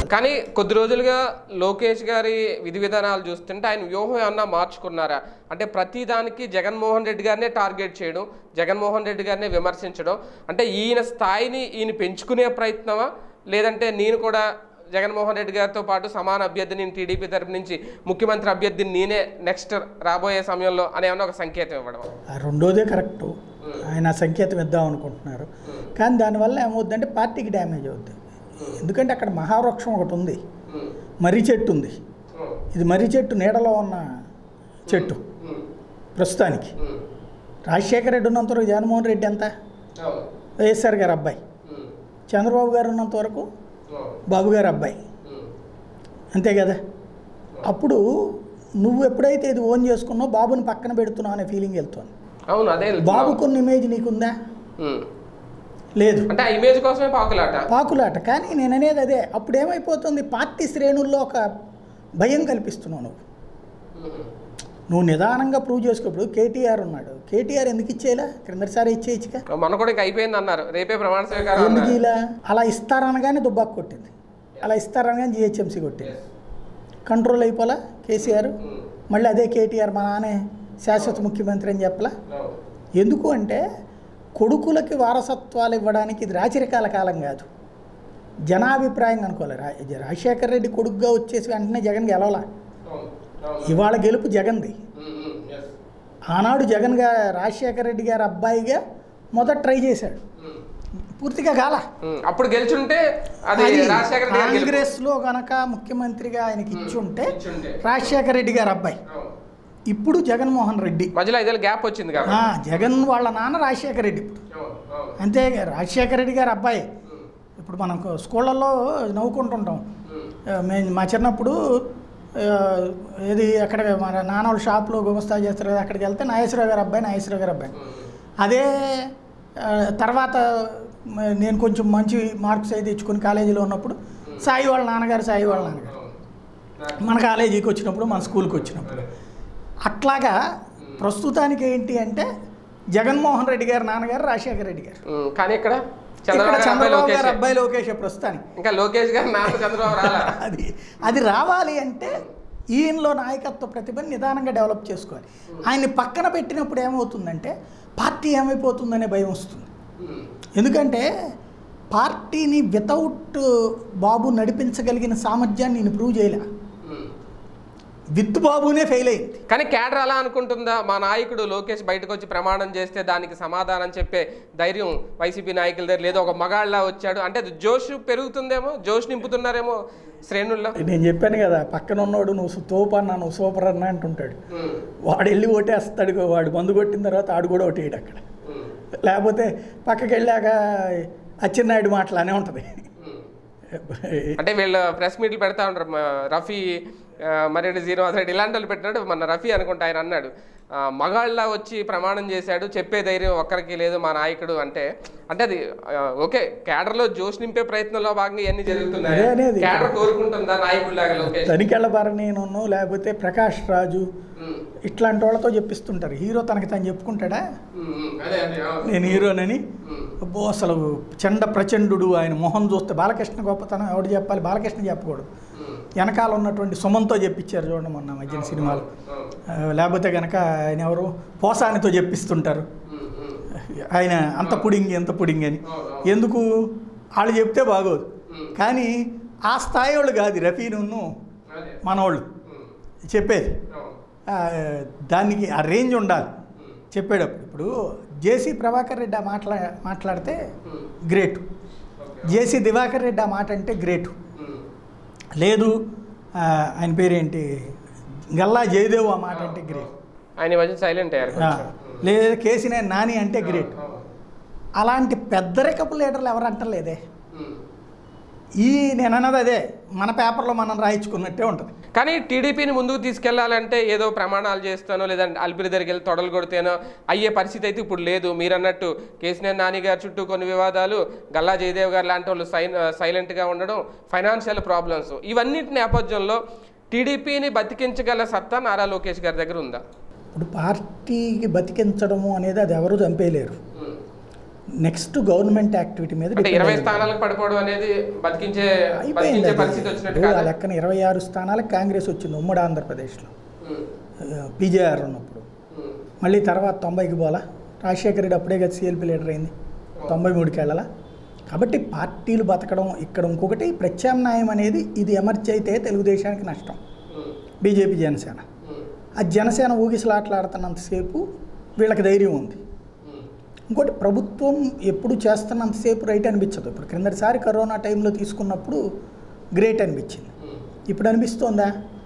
కానీ కొద్ది రోజులుగా లోకేష్ గారి విధి విధానాలు చూస్తుంటే ఆయన వ్యూహం ఏమన్నా మార్చుకున్నారా అంటే ప్రతి దానికి జగన్మోహన్ రెడ్డి గారినే టార్గెట్ చేయడం జగన్మోహన్ రెడ్డి గారినే విమర్శించడం అంటే ఈయన స్థాయిని ఈయన పెంచుకునే ప్రయత్నమా లేదంటే నేను కూడా జగన్మోహన్ రెడ్డి గారితో పాటు సమాన అభ్యర్థిని టీడీపీ తరపు నుంచి ముఖ్యమంత్రి అభ్యర్థిని నేనే నెక్స్ట్ రాబోయే సమయంలో అనే ఏమన్నా ఒక సంకేతం ఇవ్వడం ఆ రెండోదే కరెక్టు ఆయన ఆ సంకేతం ఇద్దాం అనుకుంటున్నారు కానీ దానివల్ల ఏమవుద్దంటే పార్టీకి డ్యామేజ్ అవుద్ది ఎందుకంటే అక్కడ మహావృక్షం ఒకటి ఉంది మర్రి చెట్టు ఉంది ఇది మర్రి చెట్టు నీడలో ఉన్న చెట్టు ప్రస్తుతానికి రాజశేఖర రెడ్డి ఉన్నంత వరకు జగన్మోహన్ రెడ్డి ఎంత వైఎస్ఆర్ గారు అబ్బాయి చంద్రబాబు గారు ఉన్నంత వరకు బాబు గారు అబ్బాయి అంతే కదా అప్పుడు నువ్వు ఎప్పుడైతే ఇది ఓన్ చేసుకున్నావు బాబుని పక్కన పెడుతున్నావు అనే ఫీలింగ్ వెళ్తుంది అవును అదే బాబు కొన్ని ఇమేజ్ నీకుందా ఉమ్. లేదు అంటే ఆ ఇమేజ్ కోసమే పాకులాట పాకులాట కానీ నేను అనేది అదే అప్పుడు ఏమైపోతుంది పార్టీ శ్రేణుల్లో ఒక భయం కల్పిస్తున్నావు నువ్వు నువ్వు నిదానంగా ప్రూవ్ చేసుకోప్పుడు కేటీఆర్ ఉన్నాడు కేటీఆర్ ఎందుకు ఇచ్చేలా క్రిందటిసారి ఇచ్చేయచ్చుగా మన కూడా ఇంకా అయిపోయింది అన్నారు రేపే ప్రమాణ స్వీకారం ఎందుకు అన్నారు. ఇలా అలా ఇస్తారనగానే దుబ్బాకు కొట్టింది అలా ఇస్తారనగానే జిహెచ్ఎంసీ కొట్టింది కంట్రోల్ అయిపోలా కేసీఆర్ ఉమ్. మళ్ళీ అదే కేటీఆర్ మా నాన్నే శాశ్వత ముఖ్యమంత్రి అని చెప్పలా అవును. ఎందుకు అంటే కొడుకులకి వారసత్వాలు ఇవ్వడానికి ఇది రాచరికాల కాలం కాదు జనాభిప్రాయం అనుకోలే రా రాజశేఖర రెడ్డి కొడుకుగా వచ్చేసి వెంటనే జగన్ గెలవలా అవును. అవును. ఇవాళ గెలుపు జగన్ది ఉమ్, ఉమ్, yes. ఆనాడు జగన్ గా రాజశేఖర రెడ్డి గారి అబ్బాయిగా మొదట ట్రై చేశాడు ఉమ్. పూర్తిగా కాల ఉమ్, అప్పుడు గెలుచుంటే అది అది రాజశేఖర రెడ్డి గారి గెలుపు. కాంగ్రెస్లో గనక ముఖ్యమంత్రిగా ఆయనకి ఇచ్చుంటే ఇచ్చుంటే. రాజశేఖర రెడ్డి గారి అబ్బాయి అవును. ఇప్పుడు జగన్మోహన్ రెడ్డి మధ్యలో ఐదేళ్ళు గ్యాప్ వచ్చింది కాబట్టి ఆ, జగన్ వాళ్ళ నాన్న రాజశేఖర రెడ్డి ఇప్పుడు అవును, అవును. అంతే రాజశేఖర రెడ్డి గారి అబ్బాయి ఉమ్, ఇప్పుడు మనం స్కూళ్ళల్లో నవ్వుకుంటుంటాం ఉమ్, ఆ, మేము మా చిన్నప్పుడు ఆ, ఏది అక్కడ మన నాన్న వాళ్ళ షాప్లో గుమస్తా చేస్తారు కదా అక్కడికి వెళ్తే నాగేశ్వరరావు గారి అబ్బాయి నాగేశ్వరరావు గారి అబ్బాయి ఉమ్, అదే ఆ, తర్వాత మ- నేను కొంచెం మంచి మార్క్స్ అయితే తెచ్చుకొని కాలేజీలో ఉన్నప్పుడు సాయి వాళ్ళ నాన్నగారు సాయి వాళ్ళ నాన్నగారు అవును. నాకు- మన కాలేజీకి వచ్చినప్పుడు మన స్కూల్కి వచ్చినప్పుడు అట్లాగా ప్రస్తుతానికి ఏంటి అంటే జగన్మోహన్ రెడ్డి గారి నాన్నగారు రాజశేఖర రెడ్డి గారు ఉమ్, కానీ ఇక్కడ ఇక్కడ చంద్రబాబు గారి అబ్బాయి చంద్రబాబు గారి లోకేష్ అబ్బాయి లోకేష్ ప్రస్తుతానికి ఇంకా లోకేష్ గారు నాన్న చంద్రబాబు రాలా అది అది రావాలి అంటే ఈయనలో నాయకత్వ ప్రతిభని నిదానంగా డెవలప్ చేసుకోవాలి ఆయన్ని పక్కన పెట్టినప్పుడు ఏమవుతుందంటే పార్టీ ఏమైపోతుందనే భయం వస్తుంది ఉమ్, ఎందుకంటే పార్టీని వితౌట్ బాబు నడిపించగలిగిన సామర్థ్యాన్ని నేను ప్రూవ్ చేయలే ఉమ్. విత్ బాబునే ఫెయిల్ అయింది కానీ క్యాడర్ అలా అనుకుంటుందా మా నాయకుడు లోకేష్ బయటకు వచ్చి ప్రమాణం చేస్తే దానికి సమాధానం చెప్పే ధైర్యం వైసీపీ నాయకుల దగ్గర లేదు ఒక మగాళ్ళ వచ్చాడు అంటే అది జోష్ పెరుగుతుందేమో జోష్ నింపుతున్నారేమో శ్రేణుల్లో నేను చెప్పాను కదా పక్కన ఉన్నవాడు నువ్వు తోపు అన్నా నువ్వు సూపర్ అన్నా అంటుంటాడు ఉమ్, వాడు వెళ్ళి ఓటేస్తాడు వాడు మందు కొట్టిన తర్వాత ఆడు కూడా ఓటేయడు అక్కడ ఉమ్, లేకపోతే పక్కకి వెళ్ళాక అచ్చెన్నాయుడు మాటలానే ఉంటుంది ఉమ్. అంటే వీళ్ళు ప్రెస్ మీట్లు పెడతా ఉంటారు మ- రఫీ ఆ, మరెడ్డి శ్రీనివాస్ రెడ్డి ఇలాంటి వాళ్ళు పెట్టినాడు మన రఫీ అనుకుంటా ఆయన అన్నాడు ఆ, మగాళ్ళ వచ్చి ప్రమాణం చేశాడు చెప్పే ధైర్యం ఒక్కరికి లేదు మా నాయకుడు అంటే అంటే అది ఆ, ఓకే క్యాడర్లో జోష్ నింపే ప్రయత్నంలో భాగంగా ఇవన్నీ జరుగుతున్నాయి అదే అనేది. క్యాడర్ కోరుకుంటుందా నాయకుడిలాగా లోకేష్ తనికెళ్ళ భరణీను లేకపోతే ప్రకాష్ రాజు ఉమ్, ఇట్లాంటి వాళ్ళతో చెప్పిస్తుంటారు హీరో తనకి తను చెప్పుకుంటాడా ఉమ్, ఉమ్, అదే అదే అవును. నేను హీరోనని ఉమ్, అబ్బో అసలు చండ ప్రచండు ఆయన మొహం చూస్తే బాలకృష్ణ గొప్పతనం ఎవడు చెప్పాలి బాలకృష్ణ చెప్పకూడదు ఉమ్, వెనకాల ఉన్నటువంటి సుమంతో చెప్పించారు చూడండి మొన్న మధ్యన సినిమాలు అవును. ఆ, లేకపోతే కనుక ఆయన ఎవరు పోసానితో చెప్పిస్తుంటారు ఉమ్, ఉమ్, ఆయన అంత పుడింగి ఎంత పుడింగి అని అవును, అవును. ఎందుకు వాళ్ళు చెప్తే బాగోదు ఉమ్. కానీ ఆ స్థాయి వాళ్ళు కాదు రఫీను అదే మనోళ్ళు ఉమ్, చెప్పేది అవును. ఆ, దానికి ఆ రేంజ్ ఉండాలి ఉమ్, చెప్పేటప్పుడు ఇప్పుడు జేసీ ప్రభాకర్ రెడ్డి ఆ మాట్లా మాట్లాడితే ఉమ్, great okay. J C Diwakar Reddy ఆ మాట అంటే గ్రేట్ ఉమ్, లేదు ఆ, ఆయన పేరేంటి గల్లా జయదేవ్ ఆ మాట అంటే గ్రేట్ ఆయన ఈ మధ్య సైలెంట్ అయ్యారు ఆ, కొంచెం. లేదు కేసీనే నాని అంటే గ్రేట్ అవును. అలాంటి పెద్దరికపు లీడర్లు ఎవరు అంటలేదే ఉమ్. ఈ నేను అన్నది అదే మన పేపర్లో మనం రాయించుకున్నట్టే ఉంటుంది కానీ టీడీపీని ముందుకు తీసుకెళ్లాలంటే ఏదో ప్రమాణాలు చేస్తానో లేదంటే అల్పిరి దగ్గరికి వెళ్ళి తొడలు కొడితేనో అయ్యే పరిస్థితి అయితే ఇప్పుడు లేదు మీరు అన్నట్టు కేసీఆర్ నాని గారి చుట్టూ కొన్ని వివాదాలు గల్లా జయదేవ్ గారు లాంటి వాళ్ళు సై సైలెంట్గా ఉండడం ఫైనాన్షియల్ ప్రాబ్లమ్స్ ఇవన్నిటి నేపథ్యంలో టీడీపీని బతికించగల సత్తా నారా లోకేష్ గారి దగ్గర ఉందా ఇప్పుడు పార్టీకి బతికించడము అనేది అది ఎవరు చంపేయలేరు నెక్స్ట్ గవర్నమెంట్ యాక్టివిటీ మీద అంటే depend ఇరవై అయి ఉంటుంది. స్థానాలకు పడిపోవడం అనేది బతికించే అయిపోయింది బతికించే అది. పరిస్థితి వచ్చినట్టు ఇప్పుడు ఆ కాదా లెక్కన ఇరవై ఆరు స్థానాలకు కాంగ్రెస్ వచ్చింది ఉమ్మడి ఆంధ్రప్రదేశ్లో ఉమ్, పీజేఆర్ ఉన్నప్పుడు ఉమ్, మళ్ళీ తర్వాత తొంభైకి పోలా రాజశేఖర రెడ్డి అప్పుడే కదా సిఎల్పి లీడర్ అయింది తొంభై మూడుకి వెళ్ళాలా కాబట్టి పార్టీలు బతకడం ఇక్కడ ఇంకొకటి ప్రత్యామ్నాయం అనేది ఇది ఎమర్జ్ అయితే తెలుగుదేశానికి నష్టం ఉమ్, బీజేపీ జనసేన ఉమ్, ఆ జనసేన ఊగిసలాట్లాడుతున్నంతసేపు వీళ్ళకి ధైర్యం ఉంది ఉమ్, ఇంకోటి ప్రభుత్వం ఎప్పుడు చేస్తున్నంతసేపు రైట్ అనిపించదు ఇప్పుడు క్రిందటిసారి కరోనా టైంలో తీసుకున్నప్పుడు గ్రేట్ అనిపించింది ఉమ్, ఇప్పుడు అనిపిస్తోందా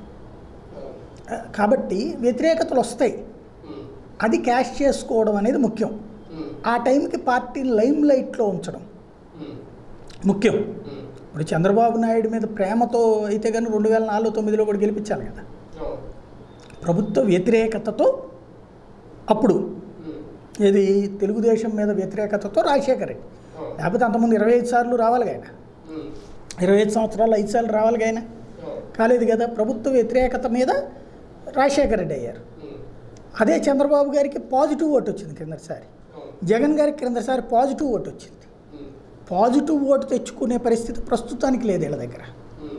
ఆ, కాబట్టి వ్యతిరేకతలు వస్తాయి ఉమ్, అది క్యాష్ చేసుకోవడం అనేది ముఖ్యం ఉమ్, ఆ టైంకి పార్టీ లైమ్ లైట్లో ఉంచడం ఉమ్, ముఖ్యం ఉమ్, ఇప్పుడు చంద్రబాబు నాయుడు మీద ప్రేమతో అయితే కానీ రెండు వేల నాలుగు తొమ్మిదిలో కూడా గెలిపించాలి కదా అవును, ప్రభుత్వ వ్యతిరేకతతో అప్పుడు ఉమ్, ఏది తెలుగుదేశం మీద వ్యతిరేకతతో రాజశేఖర్ రెడ్డి అవును, లేకపోతే అంతకుముందు ఇరవై ఐదు సార్లు రావాలి ఆయన ఉమ్, ఇరవై ఐదు సంవత్సరాలు ఐదు సార్లు రావాలి ఆయన అవును, కాలేదు కదా ప్రభుత్వ వ్యతిరేకత మీద రాజశేఖర రెడ్డి అయ్యారు ఉమ్, అదే చంద్రబాబు గారికి పాజిటివ్ ఓటు వచ్చింది క్రిందసారి అవును, జగన్ గారికి క్రిందసారి పాజిటివ్ ఓటు వచ్చింది ఉమ్, పాజిటివ్ ఓటు తెచ్చుకునే పరిస్థితి ప్రస్తుతానికి లేదు వీళ్ళ దగ్గర ఉమ్,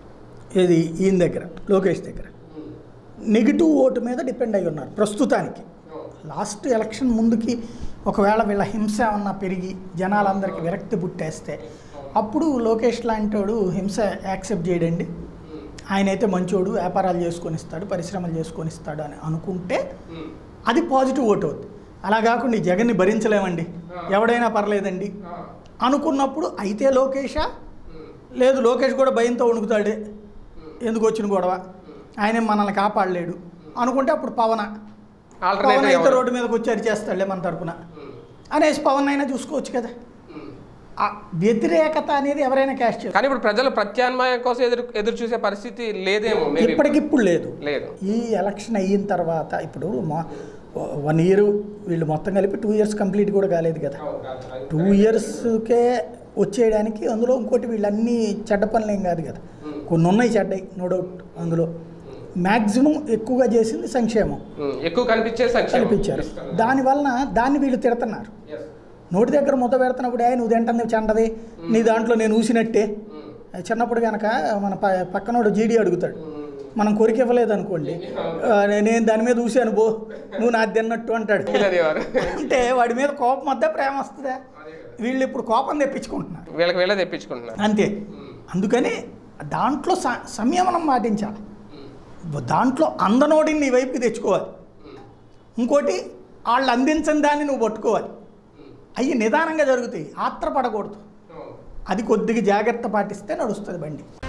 ఏది ఈయన దగ్గర లోకేష్ దగ్గర ఉమ్, నెగిటివ్ ఓటు మీద డిపెండ్ అయి ఉన్నారు ప్రస్తుతానికి అవును, లాస్ట్ ఎలక్షన్ ముందుకి ఒకవేళ వీళ్ళ హింస ఏమన్నా పెరిగి జనాలందరికీ విరక్తి పుట్టేస్తే అప్పుడు లోకేష్ లాంటోడు హింస యాక్సెప్ట్ చేయడండి ఉమ్, ఆయన అయితే మంచోడు వ్యాపారాలు చేసుకొని ఇస్తాడు పరిశ్రమలు చేసుకొని ఇస్తాడు అని అనుకుంటే ఉమ్, అది పాజిటివ్ ఓటు అవుతుంది అలా కాకుండా ఈ జగన్ని భరించలేమండి ఎవడైనా పర్లేదండి ఆ, అనుకున్నప్పుడు అయితే లోకేషా ఉమ్, లేదు లోకేష్ కూడా భయంతో వణుకుతాడే ఎందుకు వచ్చిన గొడవ ఆయన మనల్ని కాపాడలేడు అనుకుంటే అప్పుడు పవన పవన్ ఆల్టర్నేటివ్ అయితే ఎవరు? రోడ్డు మీదకి వచ్చి అరిచేస్తాడులే మన తరపున ఉమ్, అనేసి పవన్ అయినా చూసుకోవచ్చు కదా ఉమ్. ఆ వ్యతిరేకత అనేది ఎవరైనా క్యాష్ చేస్తారు కానీ ఇప్పుడు ప్రజలు ప్రత్యామ్నాయం కోసం ఎదురు ఎదురు చూసే పరిస్థితి లేదేమో మేబీ ఇప్పటికిప్పుడు లేదు లేదు ఈ ఎలక్షన్ అయిన తర్వాత ఇప్పుడు మా వన్ ఇయర్ వీళ్ళు మొత్తం కలిపి టూ ఇయర్స్ కంప్లీట్ కూడా కాలేదు కదా టూ ఇయర్స్కే వచ్చేయడానికి అందులో ఇంకోటి వీళ్ళన్నీ చెడ్డ పనులు ఏం కాదు కదా కొన్ని ఉన్నాయి చెడ్డయి నో డౌట్ అందులో మ్యాక్సిమం ఎక్కువగా చేసింది సంక్షేమం ఉమ్, ఎక్కువ కనిపించే సంక్షేమం కల్పించారు దానివలన దాన్ని వీళ్ళు తిడుతున్నారు Yes. నోటి దగ్గర ముద్ద పెడుతున్నప్పుడు ఏ నువ్వు తింటుంది చండది నీ దాంట్లో నేను ఊసినట్టే ఉమ్, చిన్నప్పుడు కనుక మన ప పక్కనోడు జీడీ అడుగుతాడు ఉమ్, మనం కొరికి ఇవ్వలేదు అనుకోండి ఆ, నే- నేను దాని మీద ఊసాను బో నువ్వు నాది తిన్నట్టు అంటాడు వీళ్ళదేవారు. అంటే వాడి మీద కోపం వద్ద ప్రేమ వస్తుందా అదే కదా. వీళ్ళు ఇప్పుడు కోపం తెప్పించుకుంటున్నారు వీళ్ళకి వీళ్ళే తెప్పించుకుంటున్నారు అంతే ఉమ్, అందుకని దాంట్లో స- సంయమనం పాటించాలి ఉమ్, దాంట్లో అందనోడిని నీ వైపుకి తెచ్చుకోవాలి ఉమ్, ఇంకోటి వాళ్ళు అందించని దాన్ని నువ్వు పట్టుకోవాలి ఉమ్. అవి నిదానంగా జరుగుతాయి ఆత్రపడకూడదు అవును. అది కొద్దిగా జాగ్రత్త పాటిస్తే నడుస్తుంది బండి